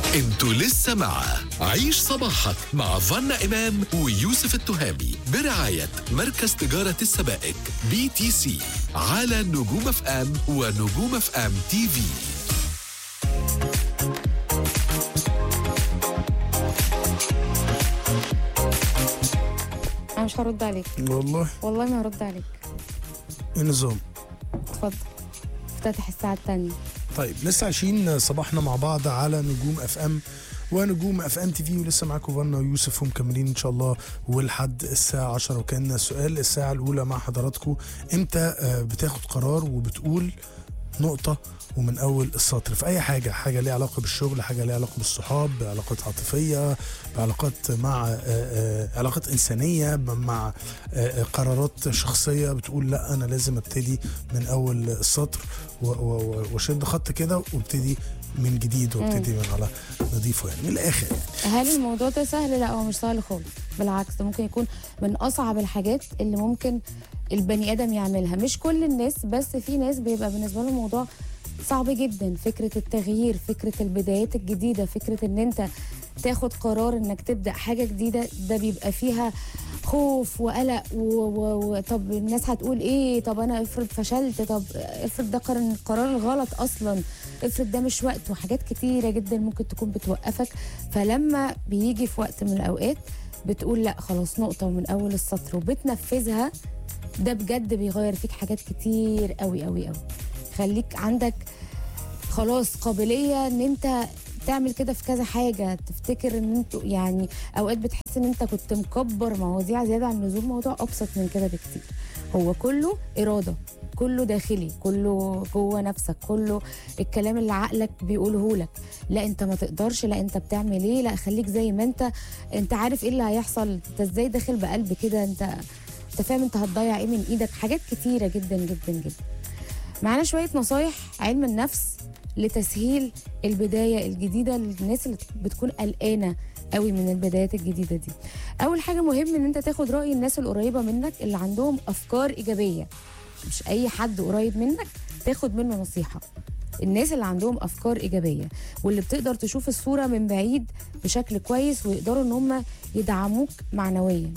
انتوا لسه مع عيش صباحك مع فنا إمام ويوسف التهامي برعاية مركز تجارة السبائك بي تي سي على نجوم اف ام ونجوم اف ام تي في انا مش هرد عليك والله والله ما هرد عليك ايه النظام اتفضل افتتح الساعه الثانيه طيب لسه عايشين صباحنا مع بعض على نجوم اف ام ونجوم اف ام تي في ولسه معاكم فانا ويوسف ومكملين ان شاء الله ولحد الساعه 10 وكان سؤال الساعه الاولى مع حضراتكم امتى آه، بتاخد قرار وبتقول نقطة ومن أول السطر في أي حاجة حاجة ليها علاقة بالشغل حاجة ليها علاقة بالصحاب بعلاقات عاطفية بعلاقات مع آه، آه، علاقات إنسانية مع آه، آه، قرارات شخصية بتقول لا أنا لازم أبتدي من أول السطر و- و- و- وأشد خط كده وابتدي من جديد وابتدي من على نضيفه يعني من الآخر يعني هل الموضوع ده سهل لا هو مش سهل خالص بالعكس ده ممكن يكون من اصعب الحاجات اللي ممكن البني ادم يعملها مش كل الناس بس في ناس بيبقى بالنسبه لهم الموضوع صعب جدا فكره التغيير فكره البدايات الجديده فكره ان انت تاخد قرار انك تبدا حاجه جديده ده بيبقى فيها خوف وقلق و- و- وطب الناس هتقول ايه طب انا افرض فشلت طب افرض ده قرار القرار الغلط اصلا افرض ده مش وقت وحاجات كتيره جدا ممكن تكون بتوقفك فلما بيجي في وقت من الاوقات بتقول لا خلاص نقطه من اول السطر وبتنفذها ده بجد بيغير فيك حاجات كتير قوي قوي قوي خليك عندك خلاص قابليه ان انت تعمل كده في كذا حاجه تفتكر ان انتوا يعني اوقات بتحس ان انت كنت مكبر مواضيع زياده عن اللزوم موضوع ابسط من كده بكتير هو كله اراده كله داخلي كله جوه نفسك كله الكلام اللي عقلك بيقوله لك لا انت ما تقدرش لا انت بتعمل ايه لا خليك زي ما انت انت عارف ايه اللي هيحصل انت ازاي داخل بقلب كده انت انت فاهم انت هتضيع ايه من ايدك حاجات كتيره جدا جدا جدا معانا شويه نصايح علم النفس لتسهيل البدايه الجديده للناس اللي بتكون قلقانه قوي من البدايات الجديده دي اول حاجه مهم ان انت تاخد راي الناس القريبه منك اللي عندهم افكار ايجابيه مش اي حد قريب منك تاخد منه نصيحه الناس اللي عندهم افكار ايجابيه واللي بتقدر تشوف الصوره من بعيد بشكل كويس ويقدروا ان هم يدعموك معنويا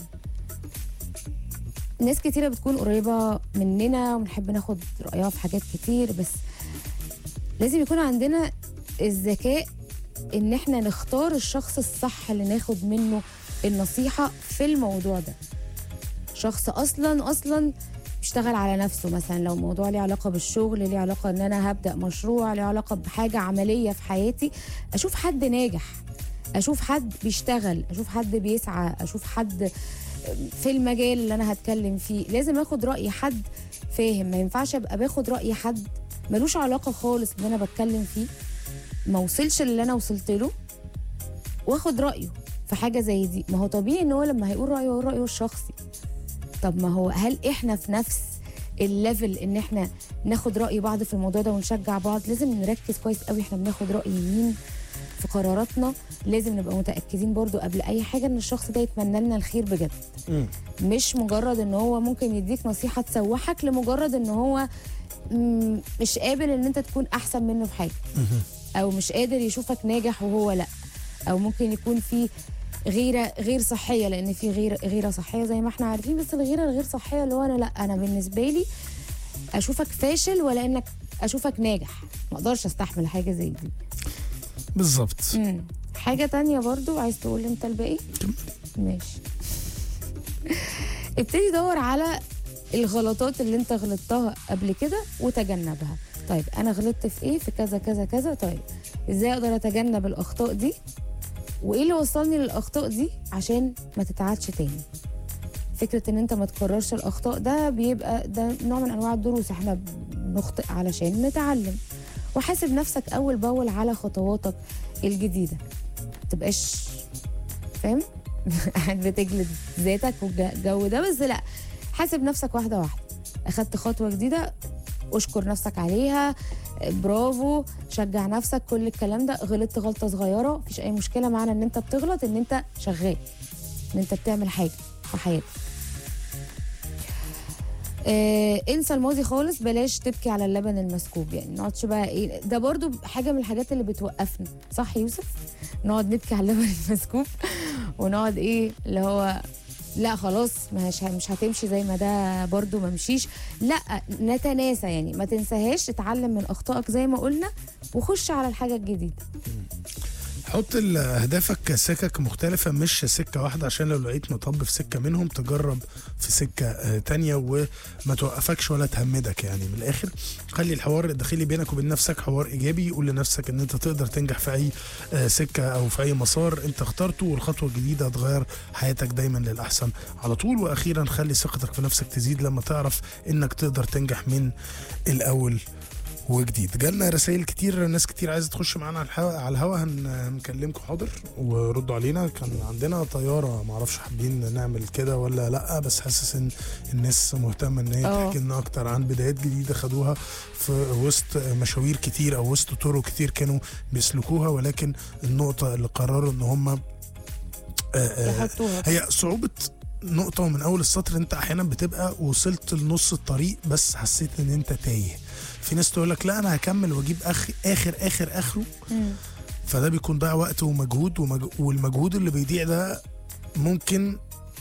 ناس كتيرة بتكون قريبة مننا وبنحب ناخد رأيها في حاجات كتير بس لازم يكون عندنا الذكاء ان احنا نختار الشخص الصح اللي ناخد منه النصيحة في الموضوع ده شخص اصلا اصلا بيشتغل على نفسه مثلا لو موضوع ليه علاقة بالشغل ليه علاقة ان انا هبدأ مشروع ليه علاقة بحاجة عملية في حياتي اشوف حد ناجح اشوف حد بيشتغل اشوف حد بيسعى اشوف حد في المجال اللي انا هتكلم فيه لازم اخد راي حد فاهم ما ينفعش ابقى باخد راي حد ملوش علاقه خالص باللي انا بتكلم فيه ما وصلش اللي انا وصلت له واخد رايه في حاجه زي دي ما هو طبيعي ان هو لما هيقول رايه هو رايه الشخصي طب ما هو هل احنا في نفس الليفل ان احنا ناخد راي بعض في الموضوع ده ونشجع بعض لازم نركز كويس قوي احنا بناخد راي مين في قراراتنا لازم نبقى متاكدين برضو قبل اي حاجه ان الشخص ده يتمنى لنا الخير بجد مم. مش مجرد ان هو ممكن يديك نصيحه تسوحك لمجرد ان هو مم، مش قابل ان انت تكون احسن منه في حاجه او مش قادر يشوفك ناجح وهو لا او ممكن يكون في غيره غير صحيه لان في غيره غيره صحيه زي ما احنا عارفين بس الغيره الغير صحيه اللي هو انا لا انا بالنسبه لي اشوفك فاشل ولا انك اشوفك ناجح ما اقدرش استحمل حاجه زي دي بالظبط مم. حاجة تانية برضو عايز تقول انت الباقي ماشي ابتدي دور على الغلطات اللي انت غلطتها قبل كده وتجنبها طيب انا غلطت في ايه في كذا كذا كذا طيب ازاي اقدر اتجنب الاخطاء دي وايه اللي وصلني للاخطاء دي عشان ما تتعادش تاني فكره ان انت ما تكررش الاخطاء ده بيبقى ده نوع من انواع الدروس احنا بنخطئ علشان نتعلم وحاسب نفسك اول باول على خطواتك الجديده ما تبقاش فاهم قاعد بتجلد ذاتك والجو ده بس لا حاسب نفسك واحده واحده اخدت خطوه جديده اشكر نفسك عليها برافو شجع نفسك كل الكلام ده غلطت غلطه صغيره مفيش اي مشكله معنى ان انت بتغلط ان انت شغال ان انت بتعمل حاجه في حياتك آه انسى الماضي خالص بلاش تبكي على اللبن المسكوب يعني نقعدش بقى ايه ده برضو حاجه من الحاجات اللي بتوقفنا صح يوسف نقعد نبكي على اللبن المسكوب ونقعد ايه اللي هو لا خلاص مش مش هتمشي زي ما ده برضو ما مشيش لا نتناسى يعني ما تنساهاش اتعلم من اخطائك زي ما قلنا وخش على الحاجه الجديده حط ال- اهدافك سكك مختلفة مش سكة واحدة عشان لو لقيت مطب في سكة منهم تجرب في سكة آه، تانية وما توقفكش ولا تهمدك يعني من الآخر خلي الحوار الداخلي بينك وبين نفسك حوار إيجابي قول لنفسك إن أنت تقدر تنجح في أي آه، سكة أو في أي مسار أنت اخترته والخطوة الجديدة هتغير حياتك دايما للأحسن على طول وأخيرا خلي ثقتك في نفسك تزيد لما تعرف إنك تقدر تنجح من الأول وجديد جالنا رسائل كتير ناس كتير عايزه تخش معانا على الهوا على الهوا هن- هنكلمكم حاضر وردوا علينا كان عندنا طياره معرفش حابين نعمل كده ولا لا بس حاسس ان الناس مهتمه ان هي اه. تحكي لنا اكتر عن بدايات جديده خدوها في وسط مشاوير كتير او وسط طرق كتير كانوا بيسلكوها ولكن النقطه اللي قرروا ان هم يحطوها هي صعوبة نقطة ومن أول السطر أنت أحيانا بتبقى وصلت لنص الطريق بس حسيت إن أنت تايه. في ناس تقول لك لا أنا هكمل وأجيب أخ آخر آخر آخره مم. فده بيكون ضيع وقت ومجهود ومج... والمجهود اللي بيضيع ده ممكن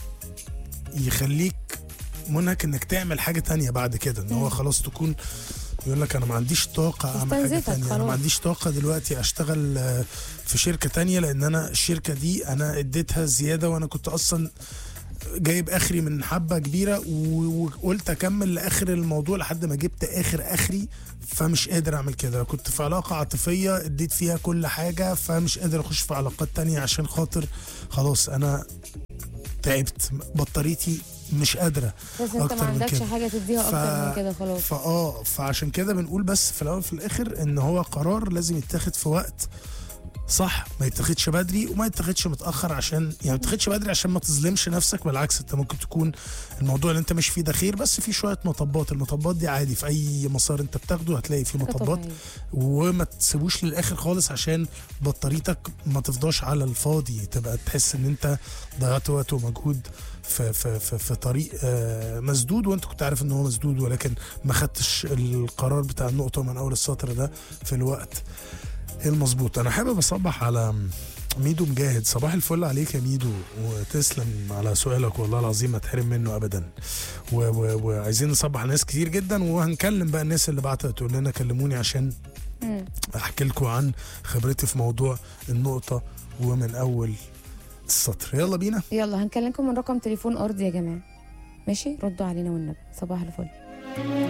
يخليك منهك انك تعمل حاجه تانية بعد كده ان هو مم. خلاص تكون يقول لك انا ما عنديش طاقه اعمل حاجه استنزفك تانية انا خلاص. ما عنديش طاقه دلوقتي اشتغل آه، في شركه تانية لان انا الشركه دي انا اديتها زياده وانا كنت اصلا جايب اخري من حبه كبيره و- وقلت اكمل لاخر الموضوع لحد ما جبت اخر اخري فمش قادر اعمل كده كنت في علاقه عاطفيه اديت فيها كل حاجه فمش قادر اخش في علاقات تانية عشان خاطر خلاص انا تعبت بطاريتي مش قادره بس انت أكتر ما من عندكش كده. حاجه تديها ف- اكتر من كده خلاص فاه فعشان كده بنقول بس في الاول وفي الاخر ان هو قرار لازم يتاخد في وقت صح ما يتاخدش بدري وما يتاخدش متاخر عشان يعني ما يتاخدش بدري عشان ما تظلمش نفسك بالعكس انت ممكن تكون الموضوع اللي انت مش فيه ده خير بس في شويه مطبات المطبات دي عادي في اي مسار انت بتاخده هتلاقي فيه حاجة مطبات طبيعية. وما تسيبوش للاخر خالص عشان بطاريتك ما تفضاش على الفاضي تبقى تحس ان انت ضيعت وقت ومجهود في في في, في طريق آه، مسدود وانت كنت عارف ان هو مسدود ولكن ما خدتش القرار بتاع النقطه من اول السطر ده في الوقت المظبوط انا حابب اصبح على ميدو مجاهد صباح الفل عليك يا ميدو وتسلم على سؤالك والله العظيم ما تحرم منه ابدا و- و- وعايزين نصبح على ناس كتير جدا وهنكلم بقى الناس اللي بعتت تقول لنا كلموني عشان مم. احكي لكم عن خبرتي في موضوع النقطه ومن اول السطر يلا بينا يلا هنكلمكم من رقم تليفون ارضي يا جماعه ماشي ردوا علينا والنبي صباح الفل